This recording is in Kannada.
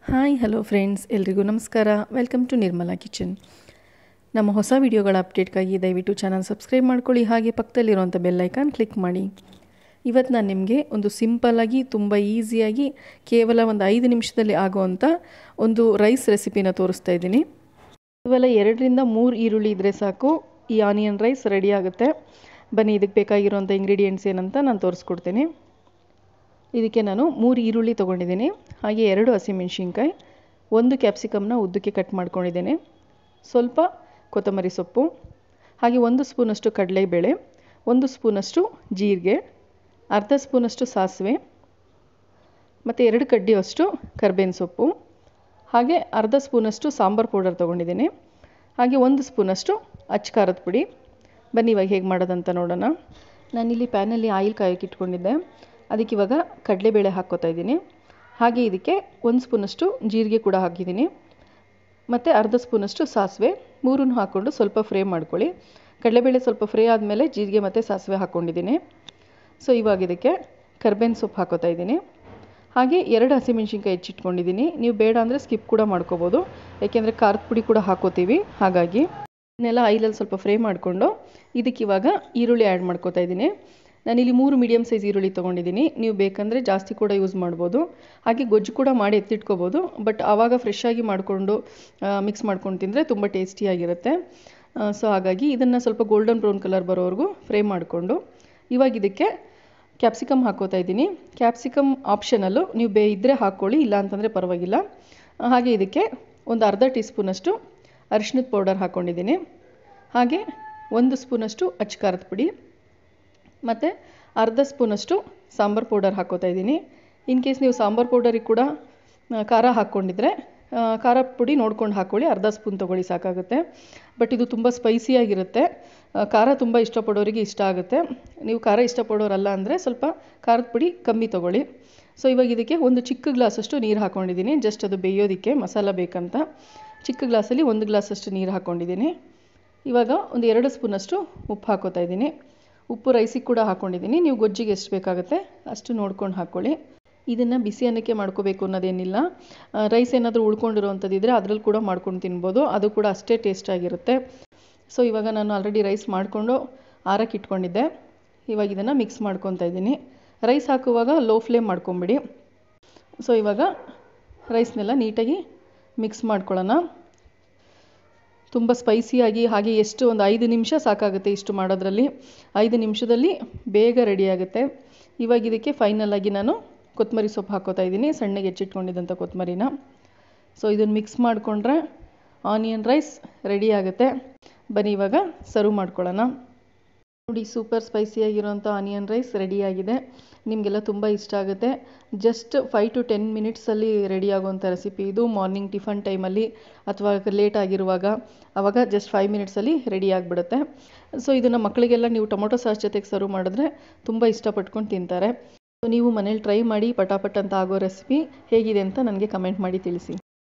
ಹಾಯ್ ಹಲೋ ಫ್ರೆಂಡ್ಸ್ ಎಲ್ರಿಗೂ ನಮಸ್ಕಾರ ವೆಲ್ಕಮ್ ಟು ನಿರ್ಮಲಾ ಕಿಚನ್ ನಮ್ಮ ಹೊಸ ವಿಡಿಯೋಗಳ ಅಪ್ಡೇಟ್ಗಾಗಿ ದಯವಿಟ್ಟು ಚಾನಲ್ ಸಬ್ಸ್ಕ್ರೈಬ್ ಮಾಡ್ಕೊಳ್ಳಿ ಹಾಗೆ ಪಕ್ಕದಲ್ಲಿರುವಂಥ ಬೆಲ್ ಐಕಾನ್ ಕ್ಲಿಕ್ ಮಾಡಿ ಇವತ್ತು ನಾನು ನಿಮಗೆ ಒಂದು ಸಿಂಪಲ್ಲಾಗಿ ತುಂಬ ಈಸಿಯಾಗಿ ಕೇವಲ ಒಂದು ಐದು ನಿಮಿಷದಲ್ಲಿ ಆಗುವಂಥ ಒಂದು ರೈಸ್ ರೆಸಿಪಿನ ತೋರಿಸ್ತಾ ಇದ್ದೀನಿ ಕೇವಲ ಎರಡರಿಂದ ಮೂರು ಈರುಳ್ಳಿ ಇದ್ದರೆ ಸಾಕು ಈ ಆನಿಯನ್ ರೈಸ್ ರೆಡಿ ಆಗುತ್ತೆ ಬನ್ನಿ ಇದಕ್ಕೆ ಬೇಕಾಗಿರುವಂಥ ಇಂಗ್ರೀಡಿಯೆಂಟ್ಸ್ ಏನಂತ ನಾನು ತೋರಿಸ್ಕೊಡ್ತೀನಿ ಇದಕ್ಕೆ ನಾನು ಮೂರು ಈರುಳ್ಳಿ ತೊಗೊಂಡಿದ್ದೀನಿ ಹಾಗೆ ಎರಡು ಹಸಿಮೆಣ್ಸಿನ್ಕಾಯಿ ಒಂದು ಕ್ಯಾಪ್ಸಿಕಮ್ನ ಉದ್ದಕ್ಕೆ ಕಟ್ ಮಾಡ್ಕೊಂಡಿದ್ದೇನೆ ಸ್ವಲ್ಪ ಕೊತ್ತಂಬರಿ ಸೊಪ್ಪು ಹಾಗೆ ಒಂದು ಸ್ಪೂನಷ್ಟು ಕಡಲೆಬೇಳೆ ಒಂದು ಸ್ಪೂನಷ್ಟು ಜೀರಿಗೆ ಅರ್ಧ ಸ್ಪೂನಷ್ಟು ಸಾಸಿವೆ ಮತ್ತು ಎರಡು ಕಡ್ಡಿಯಷ್ಟು ಕರ್ಬೇವಿನ ಸೊಪ್ಪು ಹಾಗೆ ಅರ್ಧ ಸ್ಪೂನಷ್ಟು ಸಾಂಬಾರು ಪೌಡರ್ ತೊಗೊಂಡಿದ್ದೀನಿ ಹಾಗೆ ಒಂದು ಸ್ಪೂನಷ್ಟು ಅಚ್ಚ ಖಾರದ ಪುಡಿ ಬನ್ನಿ ಇವಾಗ ಹೇಗೆ ಮಾಡೋದಂತ ನೋಡೋಣ ನಾನಿಲ್ಲಿ ಪ್ಯಾನಲ್ಲಿ ಆಯಿಲ್ ಕಾಯೋಕೆ ಇಟ್ಕೊಂಡಿದ್ದೆ ಅದಕ್ಕೆ ಇವಾಗ ಕಡಲೆಬೇಳೆ ಹಾಕ್ಕೋತಾ ಇದ್ದೀನಿ ಹಾಗೆ ಇದಕ್ಕೆ ಒಂದು ಸ್ಪೂನಷ್ಟು ಜೀರಿಗೆ ಕೂಡ ಹಾಕಿದ್ದೀನಿ ಮತ್ತು ಅರ್ಧ ಸ್ಪೂನಷ್ಟು ಸಾಸಿವೆ ಮೂರನ್ನು ಹಾಕ್ಕೊಂಡು ಸ್ವಲ್ಪ ಫ್ರೈ ಮಾಡ್ಕೊಳ್ಳಿ ಕಡಲೆಬೇಳೆ ಸ್ವಲ್ಪ ಫ್ರೈ ಆದಮೇಲೆ ಜೀರಿಗೆ ಮತ್ತು ಸಾಸಿವೆ ಹಾಕ್ಕೊಂಡಿದ್ದೀನಿ ಸೊ ಇವಾಗ ಇದಕ್ಕೆ ಕರ್ಬೇವಿನ ಸೊಪ್ಪು ಹಾಕೋತಾ ಇದ್ದೀನಿ ಹಾಗೆ ಎರಡು ಹಸಿಮೆಣ್ಸಿನ್ಕಾಯಿ ಹೆಚ್ಚಿಟ್ಕೊಂಡಿದ್ದೀನಿ ನೀವು ಬೇಡ ಅಂದರೆ ಸ್ಕಿಪ್ ಕೂಡ ಮಾಡ್ಕೋಬೋದು ಯಾಕೆಂದರೆ ಖಾರದ ಪುಡಿ ಕೂಡ ಹಾಕೋತೀವಿ ಹಾಗಾಗಿ ಇದನ್ನೆಲ್ಲ ಆಯಿಲಲ್ಲಿ ಸ್ವಲ್ಪ ಫ್ರೈ ಮಾಡಿಕೊಂಡು ಇದಕ್ಕೆ ಇವಾಗ ಈರುಳ್ಳಿ ಆ್ಯಡ್ ಮಾಡ್ಕೋತಾ ಇದ್ದೀನಿ ನಾನಿಲ್ಲಿ ಮೂರು ಮೀಡಿಯಮ್ ಸೈಜ್ ಈರುಳ್ಳಿ ತೊಗೊಂಡಿದ್ದೀನಿ ನೀವು ಬೇಕಂದರೆ ಜಾಸ್ತಿ ಕೂಡ ಯೂಸ್ ಮಾಡ್ಬೋದು ಹಾಗೆ ಗೊಜ್ಜು ಕೂಡ ಮಾಡಿ ಎತ್ತಿಟ್ಕೋಬೋದು ಬಟ್ ಆವಾಗ ಫ್ರೆಶ್ ಆಗಿ ಮಾಡಿಕೊಂಡು ಮಿಕ್ಸ್ ಮಾಡ್ಕೊಂಡು ತಿಂದರೆ ತುಂಬ ಟೇಸ್ಟಿಯಾಗಿರುತ್ತೆ ಸೊ ಹಾಗಾಗಿ ಇದನ್ನು ಸ್ವಲ್ಪ ಗೋಲ್ಡನ್ ಬ್ರೌನ್ ಕಲರ್ ಬರೋವರೆಗೂ ಫ್ರೈ ಮಾಡಿಕೊಂಡು ಇವಾಗ ಇದಕ್ಕೆ ಕ್ಯಾಪ್ಸಿಕಮ್ ಹಾಕೋತಾ ಇದ್ದೀನಿ ಕ್ಯಾಪ್ಸಿಕಮ್ ಆಪ್ಷನಲ್ಲು ನೀವು ಬೇ ಇದ್ದರೆ ಹಾಕ್ಕೊಳ್ಳಿ ಇಲ್ಲ ಅಂತಂದರೆ ಪರವಾಗಿಲ್ಲ ಹಾಗೆ ಇದಕ್ಕೆ ಒಂದು ಅರ್ಧ ಟೀ ಸ್ಪೂನಷ್ಟು ಅರಿಶಿಣದ ಪೌಡರ್ ಹಾಕ್ಕೊಂಡಿದ್ದೀನಿ ಹಾಗೆ ಒಂದು ಸ್ಪೂನಷ್ಟು ಅಚ್ಚ ಖಾರದ ಪುಡಿ ಮತ್ತು ಅರ್ಧ ಸ್ಪೂನಷ್ಟು ಸಾಂಬಾರು ಪೌಡರ್ ಹಾಕೋತಾ ಇದ್ದೀನಿ ಇನ್ ಕೇಸ್ ನೀವು ಸಾಂಬಾರು ಪೌಡರಿಗೆ ಕೂಡ ಖಾರ ಹಾಕ್ಕೊಂಡಿದ್ರೆ ಖಾರ ಪುಡಿ ನೋಡ್ಕೊಂಡು ಹಾಕ್ಕೊಳ್ಳಿ ಅರ್ಧ ಸ್ಪೂನ್ ತೊಗೊಳ್ಳಿ ಸಾಕಾಗುತ್ತೆ ಬಟ್ ಇದು ತುಂಬ ಸ್ಪೈಸಿಯಾಗಿರುತ್ತೆ ಖಾರ ತುಂಬ ಇಷ್ಟಪಡೋರಿಗೆ ಇಷ್ಟ ಆಗುತ್ತೆ ನೀವು ಖಾರ ಇಷ್ಟಪಡೋರಲ್ಲ ಅಂದರೆ ಸ್ವಲ್ಪ ಖಾರದ ಪುಡಿ ಕಮ್ಮಿ ತೊಗೊಳ್ಳಿ ಸೊ ಇವಾಗ ಇದಕ್ಕೆ ಒಂದು ಚಿಕ್ಕ ಗ್ಲಾಸಷ್ಟು ನೀರು ಹಾಕ್ಕೊಂಡಿದ್ದೀನಿ ಜಸ್ಟ್ ಅದು ಬೇಯೋದಕ್ಕೆ ಮಸಾಲ ಬೇಕಂತ ಚಿಕ್ಕ ಗ್ಲಾಸಲ್ಲಿ ಒಂದು ಗ್ಲಾಸಷ್ಟು ನೀರು ಹಾಕ್ಕೊಂಡಿದ್ದೀನಿ ಇವಾಗ ಒಂದು ಎರಡು ಸ್ಪೂನಷ್ಟು ಉಪ್ಪು ಹಾಕೋತಾ ಇದ್ದೀನಿ ಉಪ್ಪು ರೈಸಿಗೆ ಕೂಡ ಹಾಕ್ಕೊಂಡಿದ್ದೀನಿ ನೀವು ಗೊಜ್ಜಿಗೆ ಎಷ್ಟು ಬೇಕಾಗುತ್ತೆ ಅಷ್ಟು ನೋಡ್ಕೊಂಡು ಹಾಕ್ಕೊಳ್ಳಿ ಇದನ್ನು ಬಿಸಿ ಅನ್ನಕ್ಕೆ ಮಾಡ್ಕೋಬೇಕು ಅನ್ನೋದೇನಿಲ್ಲ ರೈಸ್ ಏನಾದರೂ ಉಳ್ಕೊಂಡಿರೋವಂಥದ್ದಿದ್ರೆ ಅದ್ರಲ್ಲಿ ಕೂಡ ಮಾಡ್ಕೊಂಡು ತಿನ್ಬೋದು ಅದು ಕೂಡ ಅಷ್ಟೇ ಟೇಸ್ಟಾಗಿರುತ್ತೆ ಸೊ ಇವಾಗ ನಾನು ಆಲ್ರೆಡಿ ರೈಸ್ ಮಾಡಿಕೊಂಡು ಆರಕ್ಕೆ ಇಟ್ಕೊಂಡಿದ್ದೆ ಇವಾಗ ಇದನ್ನು ಮಿಕ್ಸ್ ಮಾಡ್ಕೊತಾ ಇದ್ದೀನಿ ರೈಸ್ ಹಾಕುವಾಗ ಲೋ ಫ್ಲೇಮ್ ಮಾಡ್ಕೊಂಬಿಡಿ ಸೊ ಇವಾಗ ರೈಸ್ನೆಲ್ಲ ನೀಟಾಗಿ ಮಿಕ್ಸ್ ಮಾಡ್ಕೊಳ್ಳೋಣ ತುಂಬ ಸ್ಪೈಸಿಯಾಗಿ ಹಾಗೆ ಎಷ್ಟು ಒಂದು ಐದು ನಿಮಿಷ ಸಾಕಾಗುತ್ತೆ ಇಷ್ಟು ಮಾಡೋದ್ರಲ್ಲಿ ಐದು ನಿಮಿಷದಲ್ಲಿ ಬೇಗ ರೆಡಿ ಆಗುತ್ತೆ ಇವಾಗ ಇದಕ್ಕೆ ಫೈನಲಾಗಿ ನಾನು ಕೊತ್ತಂಬರಿ ಸೊಪ್ಪು ಹಾಕೋತಾ ಇದ್ದೀನಿ ಸಣ್ಣಗೆ ಹೆಚ್ಚಿಟ್ಕೊಂಡಿದ್ದಂಥ ಕೊತ್ತಂಬರಿನ ಸೊ ಇದನ್ನು ಮಿಕ್ಸ್ ಮಾಡಿಕೊಂಡ್ರೆ ಆನಿಯನ್ ರೈಸ್ ರೆಡಿ ಆಗುತ್ತೆ ಬನ್ನಿ ಇವಾಗ ಸರ್ವ್ ಮಾಡ್ಕೊಳ್ಳೋಣ ನೋಡಿ ಸೂಪರ್ ಸ್ಪೈಸಿಯಾಗಿರೋಂಥ ಆನಿಯನ್ ರೈಸ್ ರೆಡಿಯಾಗಿದೆ ನಿಮಗೆಲ್ಲ ತುಂಬ ಇಷ್ಟ ಆಗುತ್ತೆ ಜಸ್ಟ್ ಫೈವ್ ಟು ಟೆನ್ ಮಿನಿಟ್ಸಲ್ಲಿ ರೆಡಿ ಆಗುವಂಥ ರೆಸಿಪಿ ಇದು ಮಾರ್ನಿಂಗ್ ಟಿಫನ್ ಟೈಮಲ್ಲಿ ಅಥವಾ ಲೇಟ್ ಆಗಿರುವಾಗ ಆವಾಗ ಜಸ್ಟ್ ಫೈವ್ ಮಿನಿಟ್ಸಲ್ಲಿ ರೆಡಿ ಆಗಿಬಿಡುತ್ತೆ ಸೊ ಇದನ್ನು ಮಕ್ಕಳಿಗೆಲ್ಲ ನೀವು ಟೊಮೊಟೊ ಸಾಸ್ ಜೊತೆಗೆ ಸರ್ವ್ ಮಾಡಿದ್ರೆ ತುಂಬ ಇಷ್ಟಪಟ್ಕೊಂಡು ತಿಂತಾರೆ ಸೊ ನೀವು ಮನೇಲಿ ಟ್ರೈ ಮಾಡಿ ಪಟಾಪಟ್ ಅಂತ ಆಗೋ ರೆಸಿಪಿ ಹೇಗಿದೆ ಅಂತ ನನಗೆ ಕಮೆಂಟ್ ಮಾಡಿ ತಿಳಿಸಿ